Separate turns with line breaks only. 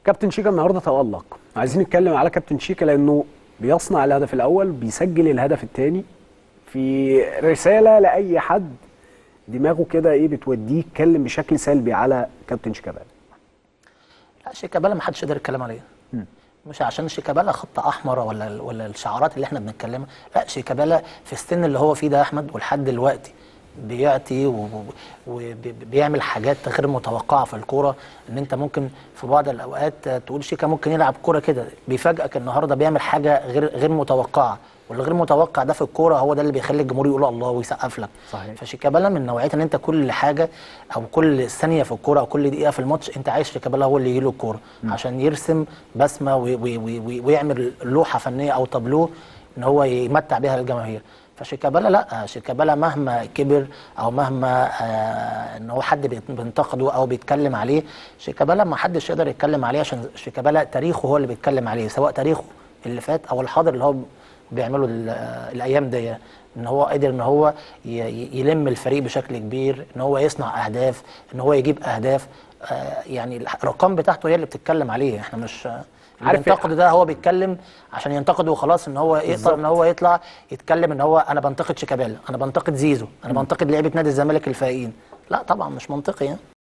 كابتن شيكا النهارده تألق عايزين نتكلم على كابتن شيكا لانه بيصنع الهدف الاول بيسجل الهدف الثاني في رساله لاي حد دماغه كده ايه بتوديه يتكلم بشكل سلبي على كابتن شيكابالا
لا شيكابالا ما حدش يقدر يتكلم عليه مش عشان شيكابالا خط احمر ولا ولا الشعارات اللي احنا بنتكلمها لا شيكابالا في السن اللي هو فيه ده يا احمد ولحد دلوقتي بيعطي وبيعمل حاجات غير متوقعه في الكوره ان انت ممكن في بعض الاوقات تقول شيكا ممكن يلعب كوره كده بيفاجئك النهارده بيعمل حاجه غير غير متوقعه والغير متوقع ده في الكوره هو ده اللي بيخلي الجمهور يقول الله ويسقف لك
صحيح.
فشيكابالا من نوعيه ان انت كل حاجه او كل ثانيه في الكوره او كل دقيقه في الماتش انت عايز شيكابالا هو اللي يجيله الكوره عشان يرسم بسمه وي وي وي ويعمل لوحه فنيه او تابلوه ان هو يمتع بيها الجماهير فشيكابالا لا شيكابالا مهما كبر او مهما آه ان هو حد بينتقده او بيتكلم عليه شيكابالا ما حدش يقدر يتكلم عليه عشان شيكابالا تاريخه هو اللي بيتكلم عليه سواء تاريخه اللي فات او الحاضر اللي هو بيعمله الايام دي ان هو قدر ان هو يلم الفريق بشكل كبير ان هو يصنع اهداف ان هو يجيب اهداف آه يعني الارقام بتاعته هي اللي بتتكلم عليه احنا مش عارف ينتقد ده هو بيتكلم عشان ينتقده وخلاص ان هو يقدر ان هو يطلع يتكلم ان هو انا بنتقد شيكابالا انا بنتقد زيزو انا بنتقد لعيبه نادي الزمالك الفايقين لا طبعا مش منطقي يعني